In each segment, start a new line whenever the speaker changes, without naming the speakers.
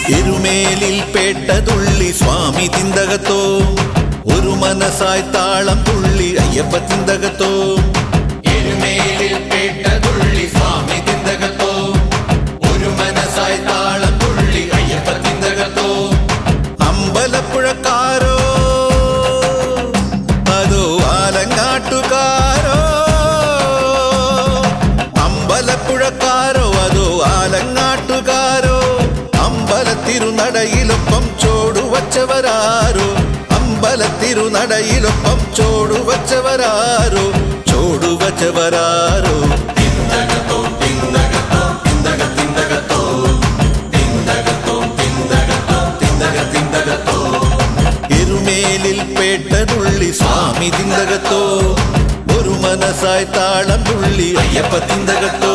എരുമേലിൽ പേട്ടതുള്ളി സ്വാമി തിന്തകത്തോ ഒരു മനസ്സായി താളം തുള്ളി അയ്യപ്പ തിന്തകത്തോ എരുമേലിൽ പേട്ടതുള്ളി സ്വാമി തിന്തകത്തോ ഒരു മനസ്സായി താളം തുള്ളി അയ്യപ്പ തിന്തകത്തോ അമ്പലപ്പുഴക്കാരോ അതോ ആലങ്ങാട്ടുകാരോ അമ്പലപ്പുഴക്കാരോ അതോ ആലങ്ങാട്ടുകാരോ അമ്പലത്തിരുനടയിലൊപ്പം ചോടുവച്ചവരാരോ അമ്പലത്തിരുനടയിലൊപ്പം ചോടുവച്ചവരാരോ ചോടുവച്ചവരാരോ തിന്തകത്തോ തിന്തകത്തോ തിന്തക തിന്തകത്തോ തിന്തകത്തോ തിന്തകത്തോ തിന്തക തിന്തകത്തോ എരുമേലിൽ പേട്ടതുള്ളി സ്വാമി തിന്തകത്തോ ഒരു മനസ്സായി താളം തുള്ളി അയ്യപ്പ തിന്തകത്തോ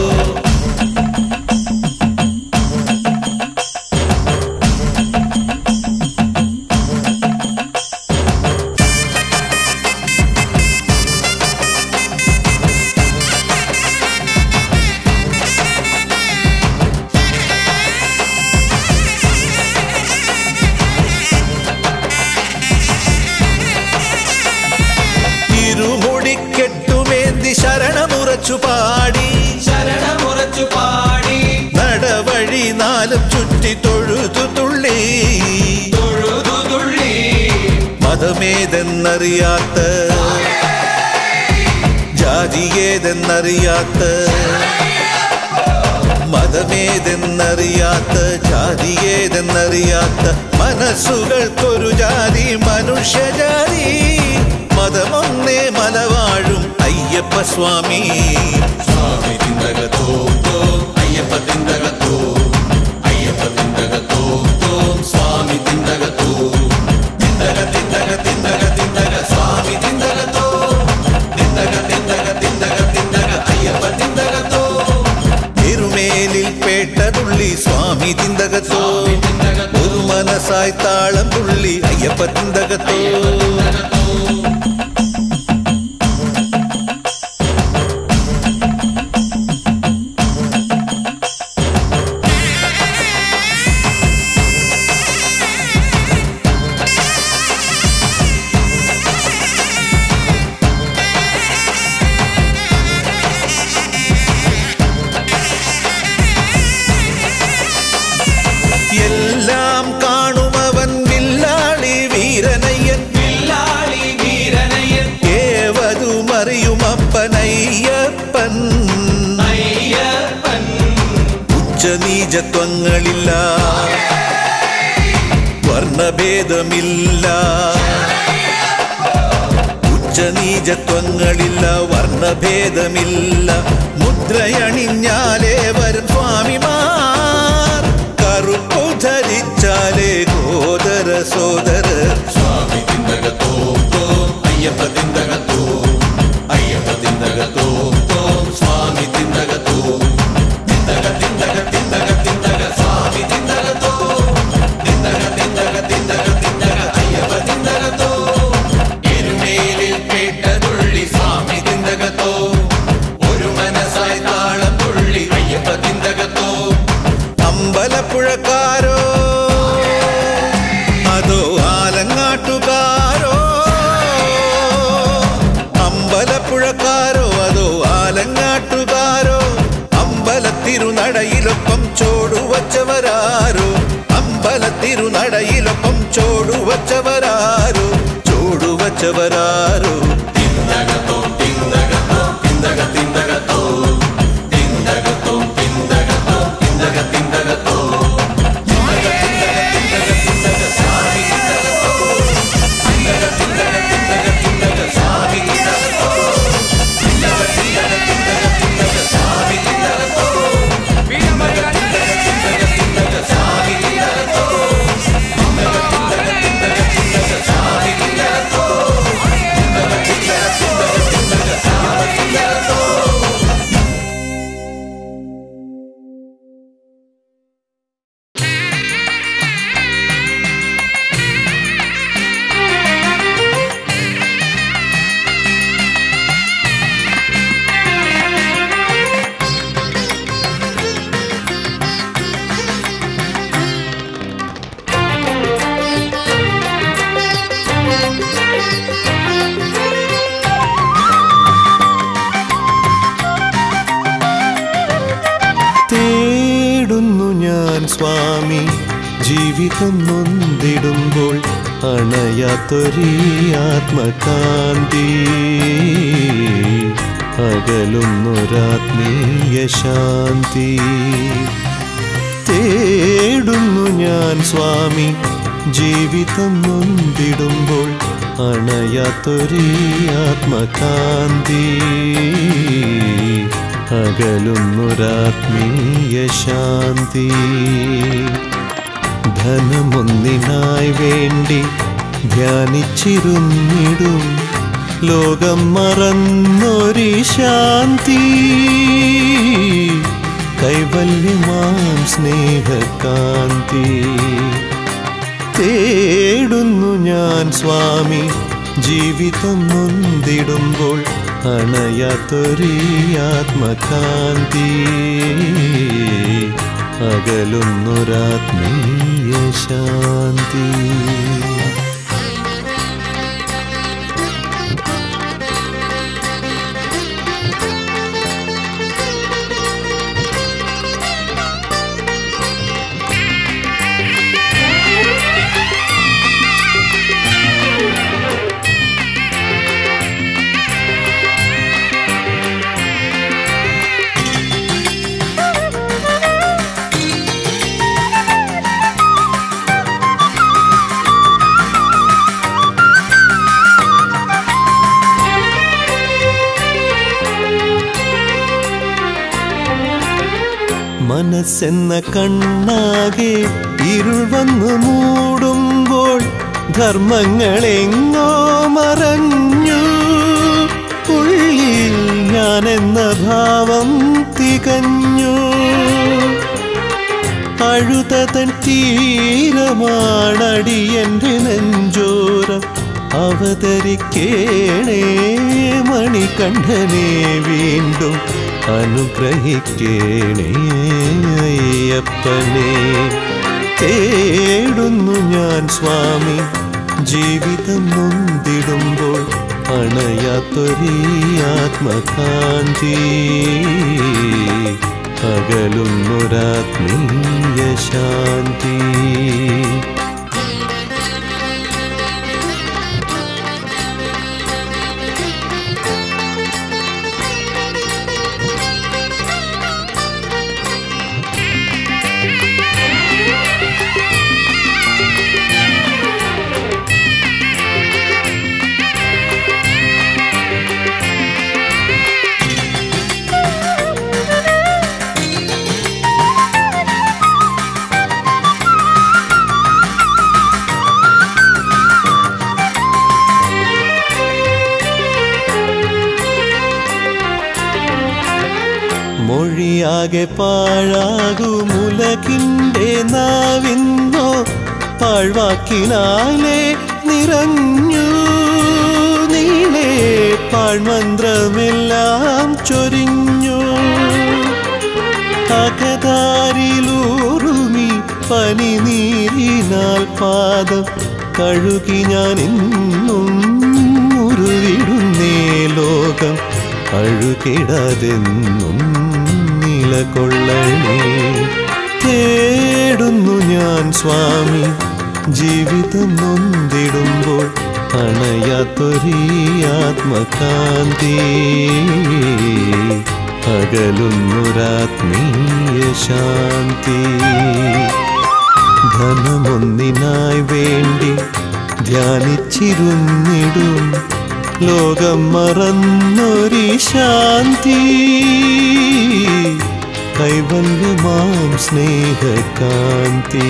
ഇരുമുടിക്കെട്ടുമേന്തി ശരണമുറച്ചു പാടി
ശരണമുറച്ചു പാടി
നടവഴി നാലും ചുറ്റി തൊഴുതു തുള്ളി
തൊഴുതു തുള്ളി
മതമേതെന്നറിയാത്ത ജാതിയേതെന്നറിയാത്ത മതമേതെന്നറിയാത്ത ജാതിയേതെന്നറിയാത്ത മനസ്സുകൾക്കൊരു ജാതി മനുഷ്യജാതി മതമൊന്നേ മലവാഴും അയ്യപ്പ സ്വാമി സ്വാമി തിന്തകത്തോ അയ്യപ്പ തിന്തകത്തോ അയ്യപ്പ തിന്തകത്തോ സ്വാമി തിന്തകത്തോ തിന്തക തിന്തക തിന്തക തിന്തക സ്വാമി തിന്തകത്തോ തിന്തക തിന്തക തിന്തക തിന്തക അയ്യപ്പ തിന്തകത്തോ തിരുമേലിൽ പേട്ടതുള്ളി സ്വാമി തിന്തകത്തോ ഒരു മനസ്സായി താളം തുള്ളി അയ്യപ്പ തിന്തകത്തോ എല്ലാം കാണുമവൻ വില്ലാളി വീരനയ്യൻ
വില്ലാളി വീരനയൻ
ഏവതുമറിയുമപ്പനയ്യപ്പൻ
അയ്യപ്പൻ
ഉച്ചനീചത്വങ്ങളില്ല വർണ്ണഭേദമില്ല ഉച്ചനീചത്വങ്ങളില്ല വർണ്ണഭേദമില്ല മുദ്രയണിഞ്ഞാലേ വരും സ്വാമിമാർ കറുപ്പു ധരിച്ചാലേ ഗോദര സോദരർ സ്വാമി തിന്തകത്തോ അയ്യപ്പ തിന്തകത്തോ അയ്യപ്പ തിന്തകത്തോ സ്വാമി തിന്തകത്തോ തിന്തക തിന്തക തിന്തക തിന്തക സ്വാമി തിന്തകത്തോ തിന്തക തിന്തക തിന്തക തിന്തക അയ്യപ്പ തിന്തകത്തോ എരുമേലിൽ പേട്ടതുള്ളി സ്വാമി തിന്തകത്തോ ഒരു മനസ്സായി താളം തുള്ളി അയ്യപ്പ തിന്തകത്തോ അമ്പലപ്പുഴക്കാരോ അതോ ആലങ്ങാട്ടുകാരോ അമ്പലപ്പുഴക്കാരോ അതോ ആലങ്ങാട്ടുകാരോ അമ്പലത്തിരുനടയിലൊപ്പം ചോടുവച്ചവരാരോ അമ്പലത്തിരുനടയിലൊപ്പം ചോടുവച്ചവരാരോ ചോടുവച്ചവരാരോ തിന്തകത്തോ തിന്തകത്തോ തിന്തക തിന്തകത്തോ തിന്തകത്തോ തിന്തകത്തോ തിന്തക തിന്തകത്തോ
വീരമണികണ്ഠനെ
തേടുന്നു ഞാൻ സ്വാമി ജീവിതം നൊന്തിടുമ്പോൾ അണയാത്തൊരീ ആത്മകാന്തി അകലുന്നൊരാത്മീയ ശാന്തി തേടുന്നു ഞാൻ സ്വാമി ജീവിതം നൊന്തിടുമ്പോൾ അണയാത്തൊരീ ആത്മകാന്തി അകലുന്നൊരാത്മീയ ശാന്തി ധനമൊന്നിനായി വേണ്ടി ധ്യാനിച്ചിരുന്നിടും ലോകം മറന്നൊരി ശാന്തി കൈവല്യമാം സ്നേഹകാന്തി തേടുന്നു ഞാൻ സ്വാമി ജീവിതം നൊന്തിടുമ്പോൾ അണയാത്തൊരീ ആത്മകാന്തി അകലുന്നൊരാത്മീയ ശാന്തി മനസ്സെന്ന കണ്ണാകെ ഇരുൾ വന്നു മൂടുമ്പോൾ ധർമ്മങ്ങളെങ്ങോ മറഞ്ഞു ഉള്ളിൽ ഞാനെന്ന ഭാവം തികഞ്ഞു അഴുതതൻ തീരമാണടിയന്റെ നെഞ്ചോരം അവതരിക്കേണേ മണികണ്ഠനെ വീണ്ടും അനുഗ്രഹിക്കേണേ അയ്യപ്പനെ തേടുന്നു ഞാൻ സ്വാമി ജീവിതം നൊന്തിടുമ്പോൾ അണയാത്തൊരീ ആത്മകാന്തി അകലുന്നൊരാത്മീയ ശാന്തി മൊഴിയാകെ പാഴാകുമുലകിൻ്റെ നാവിന്നോ പാഴ്വാക്കിനാലെ നിറഞ്ഞു നീളെ പാഴ്മന്ത്രമെല്ലാം ചൊരിഞ്ഞു അകതാരിലൂറുമി പനി നീരിനാൽ പാദം കഴുകി ഞാൻ ഇന്നും മുറിവിടുന്നേ ലോകം അഴുകിടാതെന്നും നിലകൊള്ളണേ തേടുന്നു ഞാൻ സ്വാമി ജീവിതം നൊന്തിടുമ്പോൾ അണയാത്തൊരീ ആത്മകാന്തി അകലുന്നൊരാത്മീയ ശാന്തി ധനമൊന്നിനായി വേണ്ടി ധ്യാനിച്ചിരുന്നിടും ലോകം മറന്നൊരി ശാന്തി കൈവല്യമാം സ്നേഹകാന്തി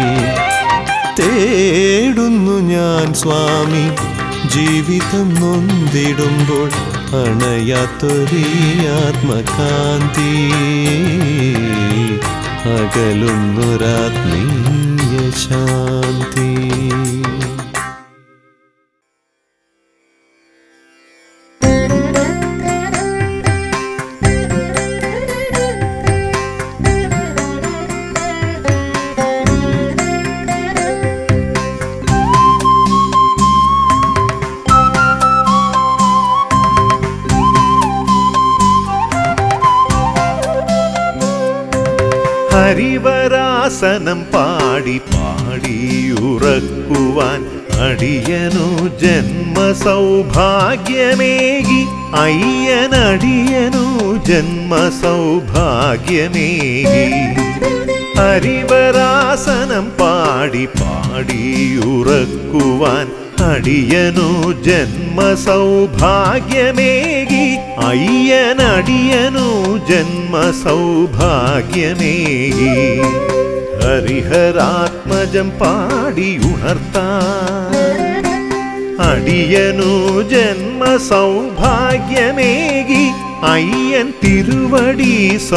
തേടുന്നു ഞാൻ സ്വാമി ജീവിതം നൊന്തിടുമ്പോൾ അണയാത്തൊരീ ആത്മകാന്തി അകലുന്നൊരാത്മീയ ശാന്തി ഹരിവരാസനം പാടി പാടി ഉറക്കുവാൻ അടിയനു ജന്മ സൗഭാഗ്യമേകി അയ്യനടിയനു ജന്മ സൗഭാഗ്യമേകി ഹരിവരാസനം പാടി പാടി ഉറക്കുവാൻ അടിയനു ജന്മ സൗഭാഗ്യമേകി അയ്യനടിയനു ജന്മ സൗഭാഗ്യമേകി ഹരിഹരാത്മജം പാടി ഉണർത്താൻ അടിയനു ജന്മ സൗഭാഗ്യമേകി അയ്യൻ തിരുവടി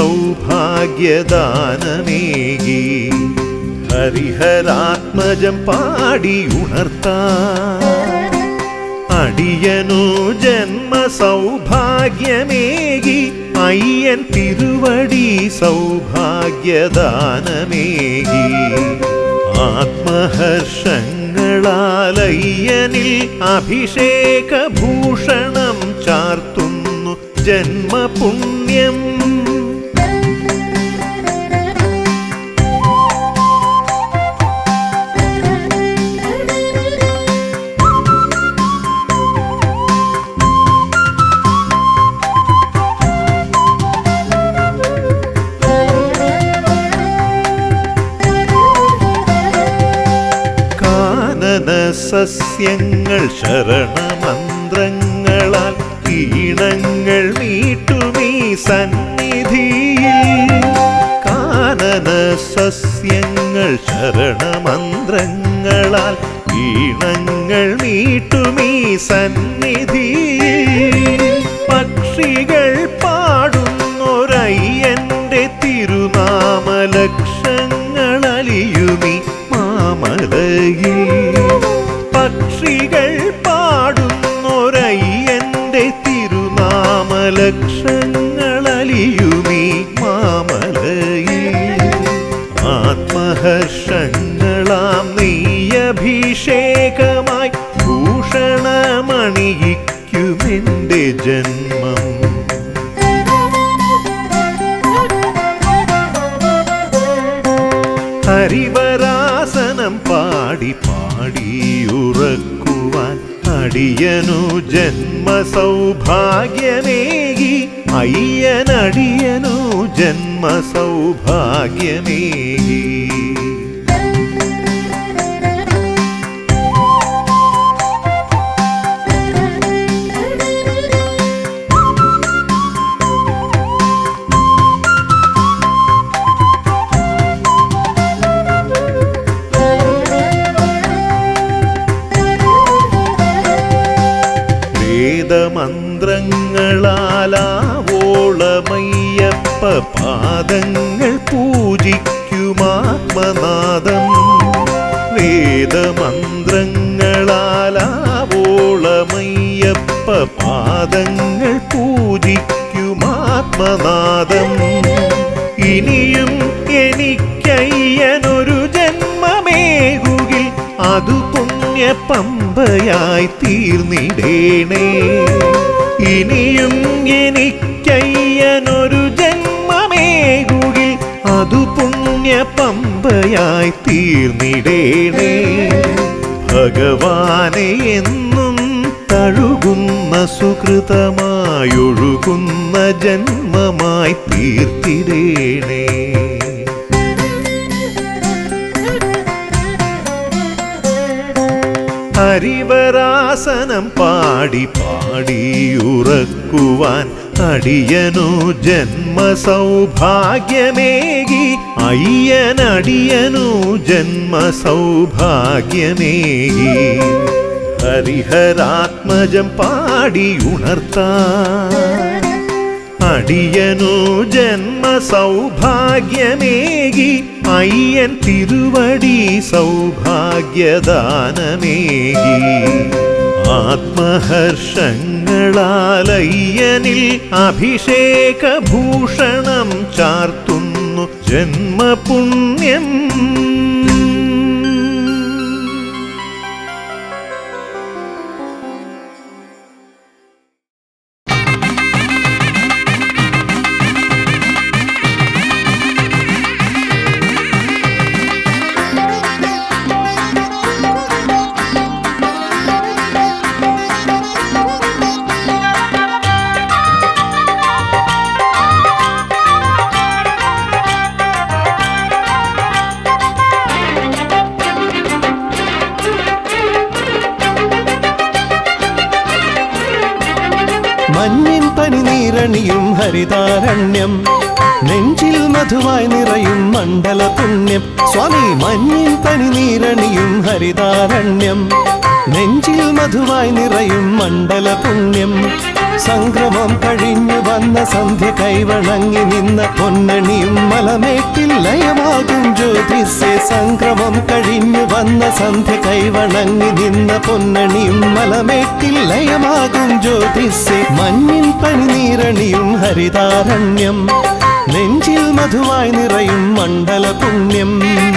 സൗഭാഗ്യദാനമേകി ഹരിഹരാത്മജം പാടി ഉണർത്താൻ അടിയനു ജന്മ സൗഭാഗ്യമേകി അയ്യൻ തിരുവടി സൗഭാഗ്യദാനമേകി ആത്മഹർഷങ്ങളാലയ്യനിൽ അഭിഷേക ഭൂഷണം ചാർത്തുന്നു ജന്മപുണ്യം കാനന സസ്യങ്ങൾ ശരണമന്ത്രങ്ങളാൽ ഈണങ്ങൾ മീട്ടുമീ സന്നിധിയിൽ കാനന സസ്യങ്ങൾ ശരണമന്ത്രങ്ങളാൽ ഈണങ്ങൾ മീട്ടുമീ സന്നിധിയിൽ പക്ഷികൾ പാടുന്നൊരയ്യന്റെ തിരുനാമലക്ഷങ്ങളലിയുമി മാമലയിൽ പക്ഷികൾ പാടുന്നൊരയ്യന്റെ തിരുനാമലക്ഷങ്ങളലിയുമി മാമലയിൽ ആത്മഹർഷങ്ങളാം നെയ്യഭിഷേകമായി ഭൂഷണമണിയിക്കുമെന്റെ ജന്മം ഹരിവരാസനം പാടി പാടി ഉറക്കുവാൻ അടിയനു ജന്മ സൗഭാഗ്യമേകി അയ്യനടിയനു ജന്മ സൗഭാഗ്യമേകി വേദമന്ത്രങ്ങളാലാവോളമയ്യപ്പ പാദങ്ങൾ പൂജിക്കുമാത്മനാദം വേദമന്ത്രങ്ങളാലാവോളമയ്യപ്പ പാദങ്ങൾ പൂജിക്കുമാത്മനാദം ഇനിയും എനിക്കയ്യനൊരു ജന്മമേകുകിൽ അതു പുണ്യ പമ്പയായി തീർന്നിടേണേ ഇനിയും എനിക്കയ്യനൊരു ജന്മമേകുകിൽ അതു പുണ്യ പമ്പയായി തീർന്നിടേണേ ഭഗവാനെ എന്നും തഴുകുന്ന സുഹൃതമായൊഴുകുന്ന ജന്മമായി തീർത്തിടേണേ ഹരിവരാസനം പാടി പാടി ഉറക്കുവാൻ അടിയനു ജന്മ സൗഭാഗ്യമേകി അയ്യനടിയനു ജന്മ സൗഭാഗ്യമേകി ഹരിഹരാത്മജം പാടി ഉണർത്താൻ അടിയനു ജന്മ സൗഭാഗ്യമേകി അയ്യൻ തിരുവടി സൗഭാഗ്യദാനമേകി ആത്മഹർഷങ്ങളാലയ്യനിൽ അഭിഷേക ഭൂഷണം ചാർത്തുന്നു ജന്മപുണ്യം
ും മഞ്ഞിൻ പനിനീരണിയും ഹരിതാരണ്യം നെഞ്ചിൽ മധുവായി നിറയും മണ്ഡല പുണ്യം സ്വാമി മഞ്ഞിൻ പനിനീരണിയും ഹരിതാരണ്യം നെഞ്ചിൽ മധുവായി നിറയും മണ്ഡല പുണ്യം സംക്രമം കഴിഞ്ഞു വന്ന സന്ധ്യ കൈവണങ്ങി നിന്ന പൊന്നണിയും മലമേട്ടിൽ ലയമാകും ജ്യോതിസെ സംക്രമം കഴിഞ്ഞു വന്ന സന്ധ്യ കൈവണങ്ങി നിന്ന പൊന്നണിയും മലമേട്ടിൽ ലയമാകും ജ്യോതിസെ മഞ്ഞിൻ പനിനീരണിയും ഹരിതാരണ്യം നെഞ്ചിൽ മധുവായി നിറയും മണ്ഡല പുണ്യം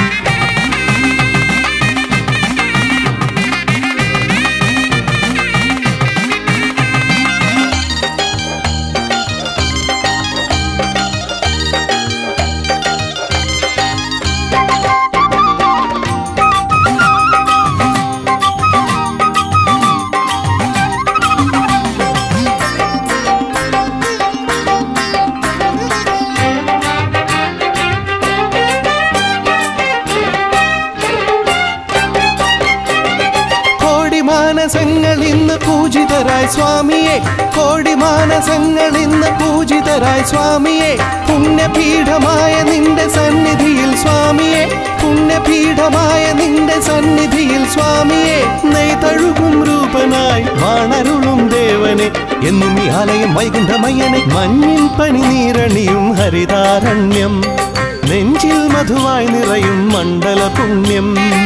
കോടി മാനസങ്ങൾ ഇന്ന് പൂജിതരായി സ്വാമിയെ കോടി മാനസങ്ങൾ ഇന്ന് പൂജിതരായി സ്വാമിയെ പുണ്യപീഠമായ നിന്റെ സന്നിധിയിൽ സ്വാമിയെ പുണ്യപീഠമായ നിന്റെ സന്നിധിയിൽ സ്വാമിയെ നെയ്തഴുകും രൂപനായി വാണരുളും ദേവനെ എന്നും ഈ ആലയം വൈകുണ്ഠമയ്യനെ മഞ്ഞിൻ പനിനീരണിയും ഹരിതാരണ്യം നെഞ്ചിൽ മധുവായി നിറയും മണ്ഡല പുണ്യം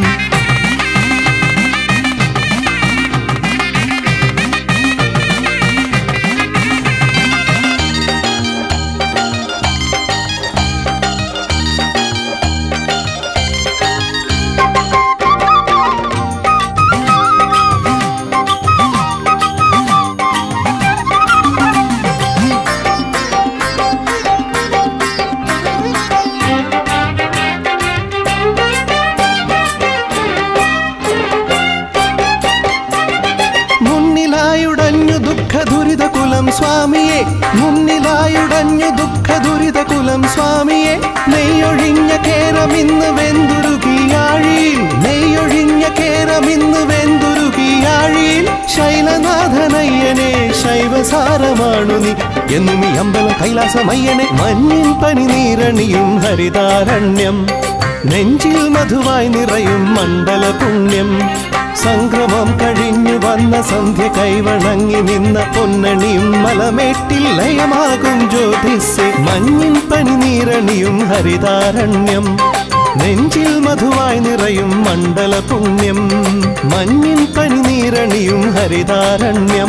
മുന്നിലായുടഞ്ഞു ദുഃഖ ദുരിത കുലം സ്വാമിയെ മുന്നിലായുടഞ്ഞു ദുഃഖ ദുരിത കുലം സ്വാമിയെ നെയ്യൊഴിഞ്ഞ കേരമിന്ന് വെന്തുരുകിയാഴിയിൽ നെയ്യൊഴിഞ്ഞ കേരമിന്ന് വെന്തുരുകിയാഴിയിൽ ശൈലനാഥനയ്യനെ ശൈവസാരമാണു നീ എന്നും ഈ അമ്പലം കൈലാസമയ്യനെ മഞ്ഞിൻ പനിനീരണിയും ഹരിതാരണ്യം നെഞ്ചിൽ മധുവായി നിറയും മണ്ഡല പുണ്യം സംക്രമം കഴിഞ്ഞു വന്ന സന്ധ്യ കൈവണങ്ങി നിന്ന പൊന്നണിയും മലമേട്ടിൽ ലയമാകും ജ്യോതിസ് മഞ്ഞിൻ പനിനീരണിയും ഹരിതാരണ്യം നെഞ്ചിൽ മധുവായി നിറയും മണ്ഡല പുണ്യം മഞ്ഞിൻ പനിനീരണിയും ഹരിതാരണ്യം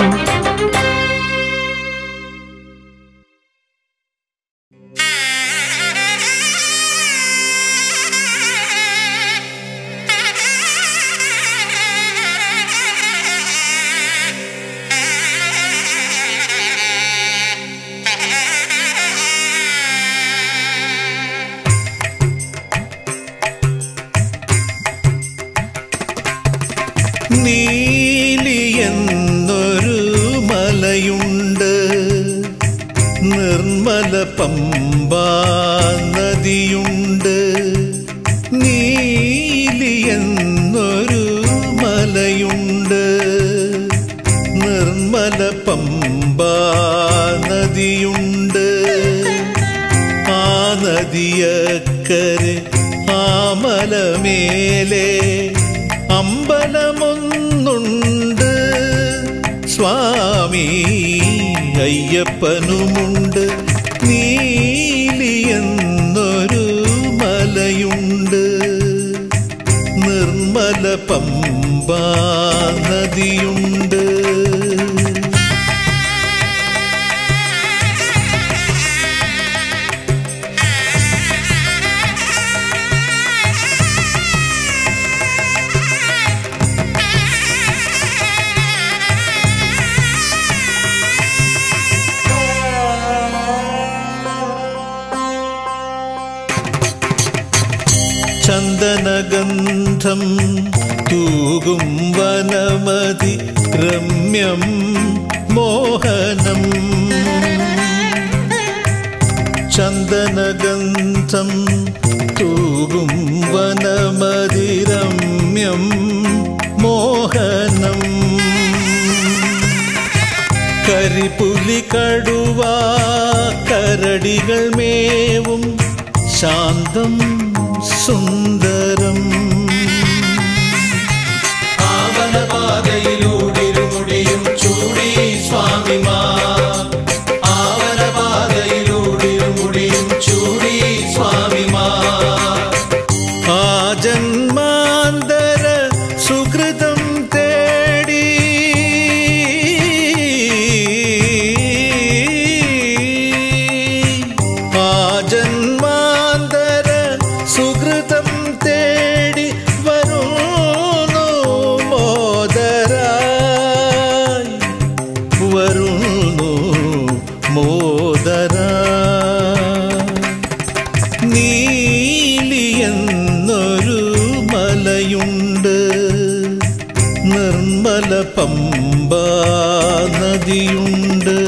നീലിയെന്നൊരു മലയുണ്ട് നിർമ്മല പമ്പാ നദിയുണ്ട് നീലിയെന്നൊരു മലയുണ്ട് നിർമ്മല പമ്പാ നദിയുണ്ട് ആ നദിയക്കരെ ആമലമേലെ അമ്പലമൊന്നുണ്ട് സ്വാമി അയ്യപ്പനുമുണ്ട് നീലിയെന്നൊരു മലയുണ്ട് നിർമ്മല പമ്പാ നദിയുണ്ട് ചന്ദനഗന്ധം തൂകും വനമതി രമ്യം മോഹനം ചന്ദനഗന്ധം തൂകും വനമതി രമ്യം മോഹനം കരിപുലി കടുവ കരടികൾ മേവും ശാന്തം സുന്ദരം
ആവനപാതയിലൂടിരുമുടിയും ചൂടി സ്വാമിമാർ ആവനപാതയിലൂടിരുമുടിയും ചൂടി സ്വാമിമാർ
ആ ജന്മാന്തര സുഹൃതം തേടി ആ ജന്മാന്തര സുഹൃതം തേടി വരുന്നു മോദരായി വരുന്നു മോദരായി നീലി എന്നൊരു മലയുണ്ട് നിർമ്മല പമ്പ നദിയുണ്ട്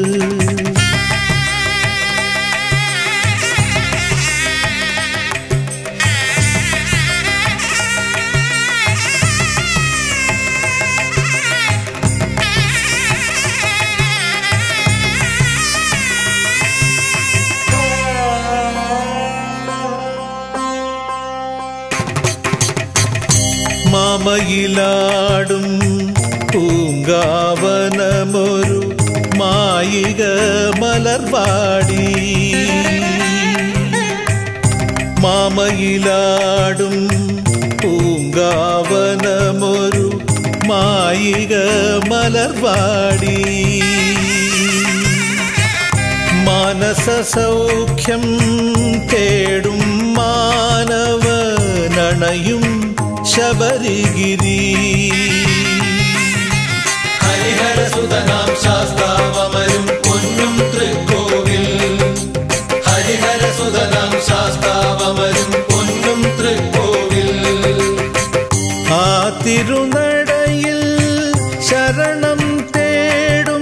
മാമയിലാടും പൂങ്കാവനമൊരു മായിക മലർവാടി മാമയിലാടും പൂങ്കാവനമൊരു മായിക മലർവാടി മാനസ സൗഖ്യം തേടും മാനവനണയും ശബരിഗിരി
ഹരിഹരസുതനാം ശാസ്താവമരും പൊന്നും തൃക്കോവിൽ ഹരിഹരസുതനാം ശാസ്താവമരും പൊന്നും തൃക്കോവിൽ
ആ തിരുനടയിൽ ശരണം തേടും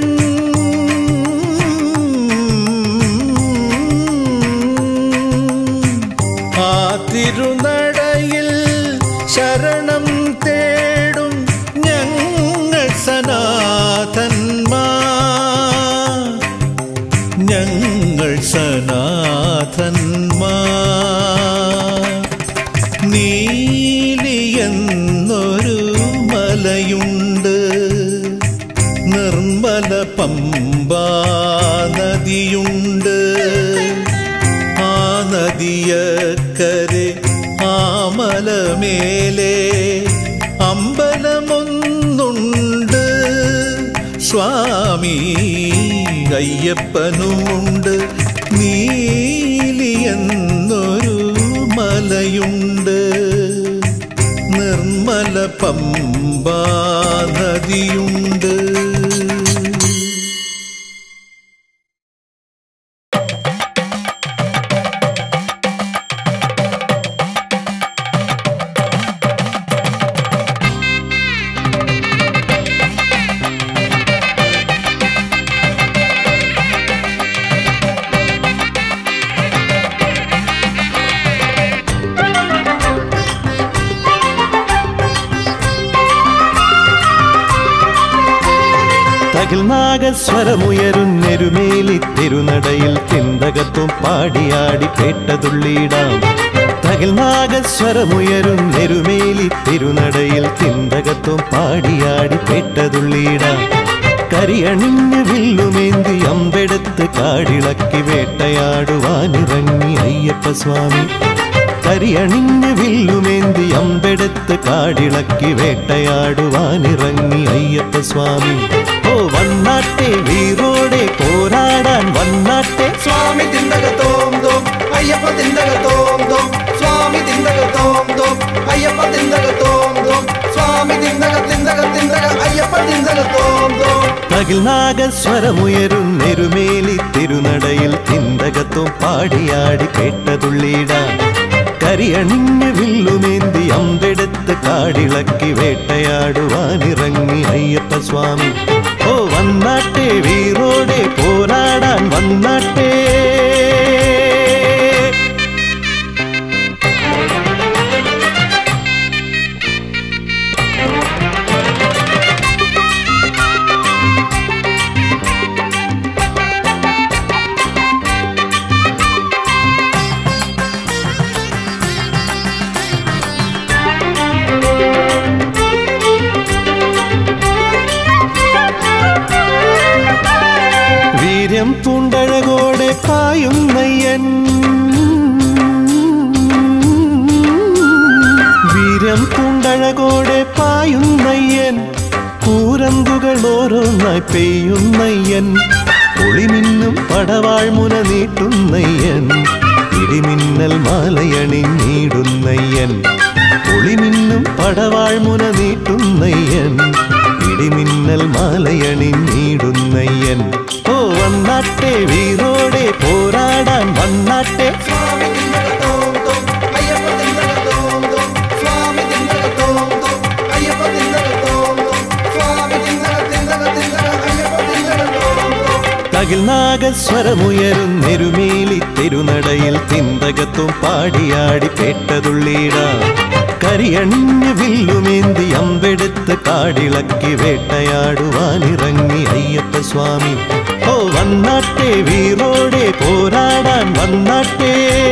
ആ തിരുനടയിൽ ശരണം തേടും ഞങ്ങൾ സനാഥന്മാർ ഞങ്ങൾ സനാഥന്മാർ നീലി എന്നൊരു മലയുണ്ട് നിർമ്മല പമ്പാ നദിയുണ്ട് ആ നദിയക്കരെ ആമലമേലെ അമ്പലമൊന്നുണ്ട് സ്വാമി അയ്യപ്പനുമുണ്ട് നീലി എന്നൊരു മലയുണ്ട് നിർമ്മല പമ്പാ നദിയുണ്ട്
തകിൽ നാഗസ്വരമുയരുന്നെരുമേലി തിരുനടയിൽ ചിന്തകത്വം പാടിയാടി കേട്ടതുള്ളിടാം തകിൽ നാഗസ്വരമുയരുന്നെരുമേലി തിരുനടയിൽ ചിന്തകത്വം പാടിയാടി കേട്ടതുള്ളിടാം കരിയണിഞ്ഞ് വില്ലുമേന്തി അമ്പെടുത്ത് കാടിളക്കി വേട്ടയാടുവാനിറങ്ങി അയ്യപ്പ സ്വാമി കരിയണിഞ്ഞ് വില്ലുമേന്തി അമ്പെടുത്ത് കാടിളക്കി വേട്ടയാടുവാനിറങ്ങി അയ്യപ്പ സ്വാമി ഓ വന്നാട്ടെ വീറോടെ പോരാടാൻ വന്നാട്ടെ
സ്വാമി തിന്തകത്തോം തോം അയ്യപ്പ തിന്തകത്തോം തോം സ്വാമി തിന്തകത്തോം തോം അയ്യപ്പ തിന്തകത്തോം തോം സ്വാമി തിന്തക തിന്തക തിന്തക അയ്യപ്പ തിന്തകത്തോം തോം
തകിൽ നാഗസ്വരമുയരുന്നെരുമേലി തിരുനടയിൽ ചിന്തകത്വം പാടിയാടി കേട്ടതുള്ളിടാൻ കരിയണിഞ്ഞ് വില്ലുമേന്തി അമ്പെടുത്ത് കാടിളക്കി വേട്ടയാടുവാനിറങ്ങി അയ്യപ്പ സ്വാമി ഓ വന്നാട്ടെ വീറോടെ പോരാടാൻ വന്നാട്ടെ അഴകോടെ പായുന്നയ്യൻ കൂരമ്പുകൾ ഓരോന്നായി പെയ്യുന്നയ്യൻ ഒളിമിന്നും പടവാഴ്മുന നീട്ടുന്നയ്യൻ ഇടിമിന്നൽ മാലയണിഞ്ഞിടുന്നയ്യൻ ഒളിമിന്നും പടവാഴ്മുന നീട്ടുന്നയ്യൻ ഇടിമിന്നൽ മാലയണിഞ്ഞിടുന്നയ്യൻ ഓ വന്നാട്ടെ വീരോടെ പോരാടാൻ വന്നാട്ടെ
സ്വാമി തിന്തകത്തോം തോം അയ്യപ്പ തിന്തകത്തോം തോം സ്വാമി തിന്തകത്തോം തോം അയ്യപ്പ തിന്തകത്തോം തോം സ്വാമി തിന്തക തിന്തക തിന്തക അയ്യപ്പ തിന്തകത്തോം തോം
തകിൽ നാഗസ്വരമുയരും നെരുമേലി തെരുനടയിൽ തിന്തകത്തും പാടിയാടി പേട്ടതുള്ളിട കരിയണിഞ്ഞ് വില്ലുമേന്തി അമ്പെടുത്ത് കാടിളക്കി വേട്ടയാടുവാനിറങ്ങി അയ്യപ്പ സ്വാമി ഓ വന്നാട്ടെ വീറോടെ പോരാടാൻ വന്നാട്ടെ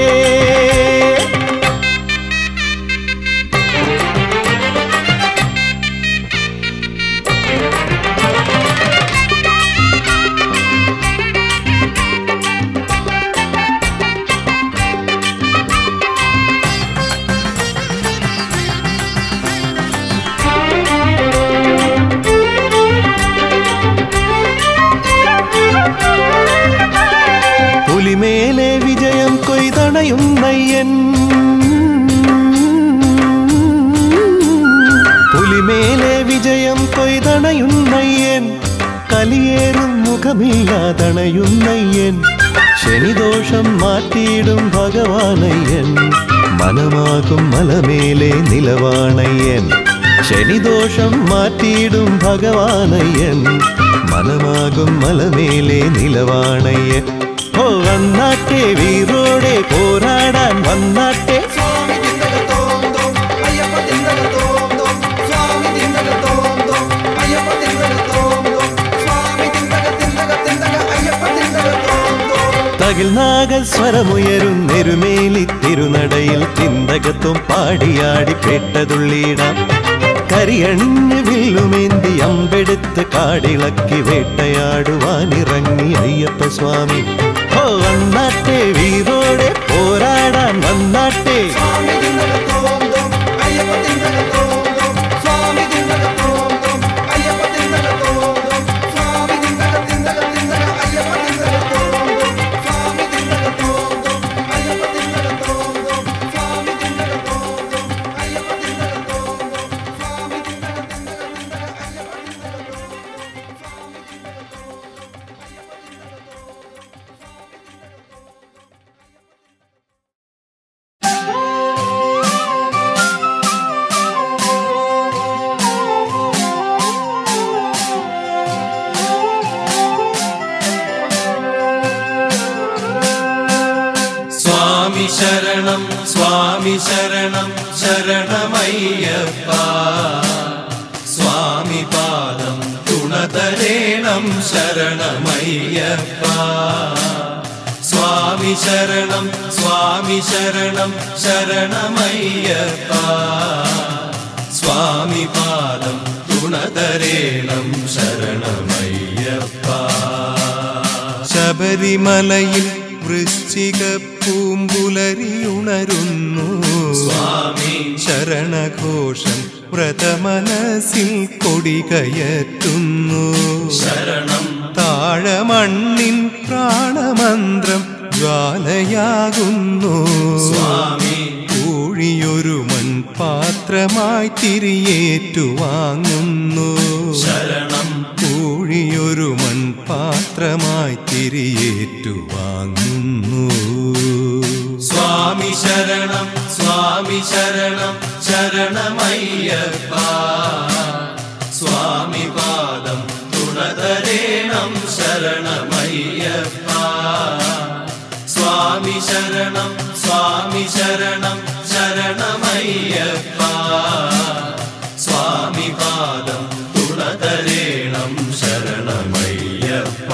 പുലിമേലെ വിജയം കൊയ്തണയുന്നയ്യൻ പുലിമേലെ വിജയം കൊയ്തണയുന്നയ്യൻ കലിയേറും മുഖമില്ലാതണയുന്നയ്യൻ ശനിദോഷം മാറ്റിയിടും ഭഗവാനയ്യൻ മനമാകും മലമേലെ നിലവാണയ്യൻ ശനിദോഷം മാറ്റിയിടും ഭഗവാനയ്യൻ മനമാകും മലമേലെ നിലവാണയ്യൻ ഓ വന്നാട്ടെ വീറോടെ പോരാടാൻ വന്നാട്ടെ
സ്വാമി തിന്തകത്തോം തോം അയ്യപ്പ തിന്തകത്തോം തോം സ്വാമി തിന്തകത്തോം തോം അയ്യപ്പ തിന്തകത്തോം തോം സ്വാമി തിന്തക തിന്തക തിന്തക അയ്യപ്പ തിന്തകത്തോം തോം
തകിൽ നാഗസ്വരമുയരും നെരുമേലി തിരുനടയിൽ തിന്തകത്തും പാടിയാടി പേട്ടതുള്ളിടാം കരിയണിഞ്ഞ് വില്ലുമേന്തി അമ്പെടുത്ത് കാടിളക്കി വേട്ടയാടുവാനിറങ്ങി അയ്യപ്പ സ്വാമി ഓ വന്നാട്ടെ വീരോടെ പോരാടാൻ വന്നാട്ടെ
സ്വാമി തിന്തകത്തോം തോം അയ്യപ്പ തിന്തകത്തോം തോം സ്വാമി തിന്തകത്തോം തോം അയ്യപ്പ തിന്തകത്തോം തോം സ്വാമി തിന്തക തിന്തക തിന്തക അയ്യപ്പ തിന്തകത്തോം തോം സ്വാമി തിന്തകത്തോം തോം അയ്യപ്പ തിന്തകത്തോം തോം സ്വാമി തിന്തകത്തോം തോം അയ്യപ്പ തിന്തകത്തോം തോം സ്വാമി തിന്തക തിന്തക തിന്തക അയ്യപ്പ തിന്തകത്തോം തോം സ്വാമി തിന്തകത്തോം തോം അയ്യപ്പ തിന്തകത്തോം തോം
സ്വാമി ശരണം സ്വാമി ശരണം ശരണമയ്യപ്പ സ്വാമി പാദം തുണതരേണം ശരണമയ്യപ്പ സ്വാമി ശരണം സ്വാമി ശരണം ശരണമയ്യപ്പ സ്വാമി പാദം തുണതരേണം ശരണമയ്യപ്പ ശബരിമലയിൽ വൃശ്ചിക പൂമ്പുലരിയുണരുന്നു
സ്വാമി
ശരണഘോഷം വ്രതമനസിൽ കൊടികയറ്റുന്നു
ശരണം
താഴമണ്ണിൻ പ്രാണമന്ത്രം ജ്വാലയാകുന്നു
സ്വാമി
ഊഴിയൊരു മൺപാത്രമായി തിരിയേറ്റുവാങ്ങുന്നു
ശരണം
ഊഴിയൊരു മൺപാത്രമായി തിരിയേറ്റുവാങ്ങുന്നു
സ്വാമി ശരണം സ്വാമി ശരണം ശരണമയ്യപ്പ സ്വാമി പാദം തുണതരേണം ശരണമയ്യപ്പ സ്വാമി ശരണം സ്വാമി ശരണം ശരണമയ്യപ്പ സ്വാമി പാദം തുണതരേണം ശരണമയ്യപ്പ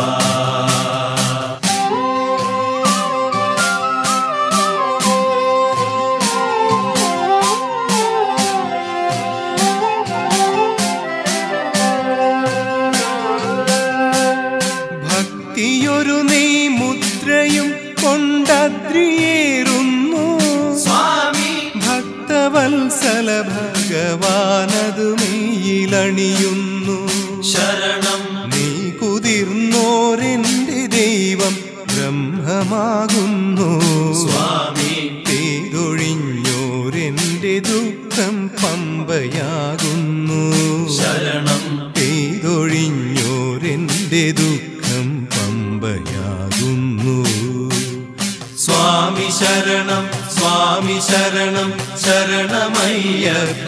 ഭക്തിയൊരു നീ മുദ്രയും കൊണ്ടദ്രിയേറുന്നു
സ്വാമി
ഭക്തവ ഭക്തവത്സല ഭഗവാനതു മെയ്യിലണിയുന്നു
ശരണം
നീ കുതിർന്നോരെന്റെ ദൈവം ബ്രഹ്മമാകുന്നു
സ്വാമി
പെയ്തൊഴിഞ്ഞോരെന്റെ ദുഃഖം പമ്പയാകുന്നു
ശരണം
പെയ്തൊഴിഞ്ഞോരെന്റെ ദുഃഖം പമ്പയാകുന്നു
സ്വാമി ശരണം സ്വാമി ശരണം ശരണമയ്യപ്പ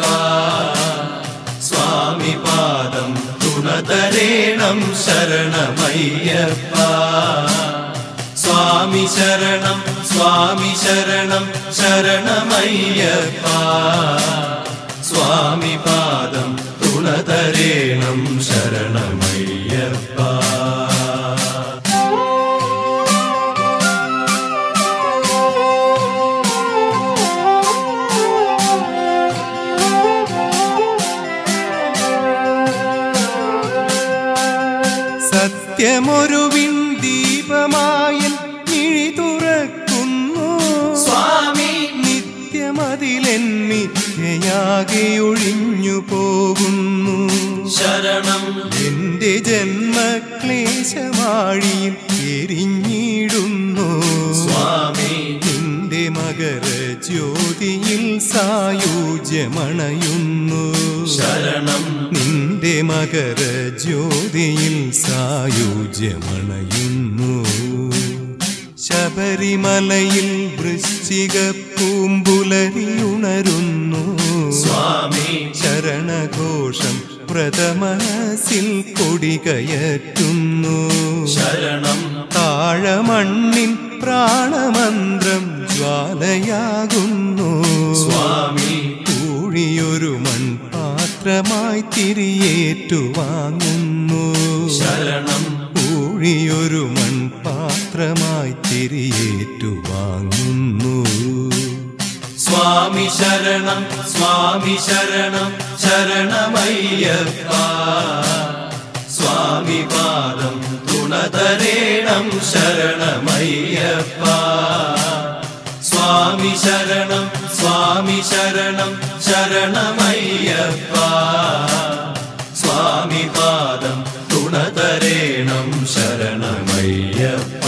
സ്വാമി പാദം തുണതരേണം ശരണമയ്യപ്പ സ്വാമി ശരണം സ്വാമി ശരണം ശരണമയ്യപ്പ സ്വാമി പാദം തുണതരേണം ശരണമയ്യപ്പ
സത്യമൊരുവിൻ ദീപമായൻ കിഴി തുറക്കുന്നു
സ്വാമി
നിത്യമതിലെന്നിയാകെ ഒഴിഞ്ഞു പോകുന്നു
ശരണം
എന്റെ ജന്മക്ലേശമാഴിയിൽ എരിഞ്ഞിടുന്നു
സ്വാമി
നിന്റെ മകര ജ്യോതിയിൽ സായുജ്യമണയുന്നു
ശരണം
നിന്റെ മകര ജ്യോതിയിൽ സായുജ്യമണയുന്നു ശബരിമലയിൽ വൃശ്ചിക പൂമ്പുലരിയുണരുന്നു
സ്വാമി
ശരണഘോഷം വ്രതമനസിൽ കൊടികയറ്റുന്നു
ശരണം
താഴമണ്ണിൻ പ്രാണമന്ത്രം ജ്വാലയാകുന്നു
സ്വാമി
കൂഴിയൊരു മൺപാത്രമായി തിരിയേറ്റുവാങ്ങുന്നു
ശരണം
കൂഴിയൊരു മൺപാത്രമായി തിരിയേറ്റുവാങ്ങുന്നു
സ്വാമി ശരണം സ്വാമി ശരണം ശരണമയ്യപ്പ സ്വാമി പാദം തുണതരേണം ശരണമയ്യപ്പ സ്വാമി ശരണം സ്വാമി ശരണം ശരണമയ്യപ്പ സ്വാമി പാദം തുണതരേണം ശരണമയ്യപ്പ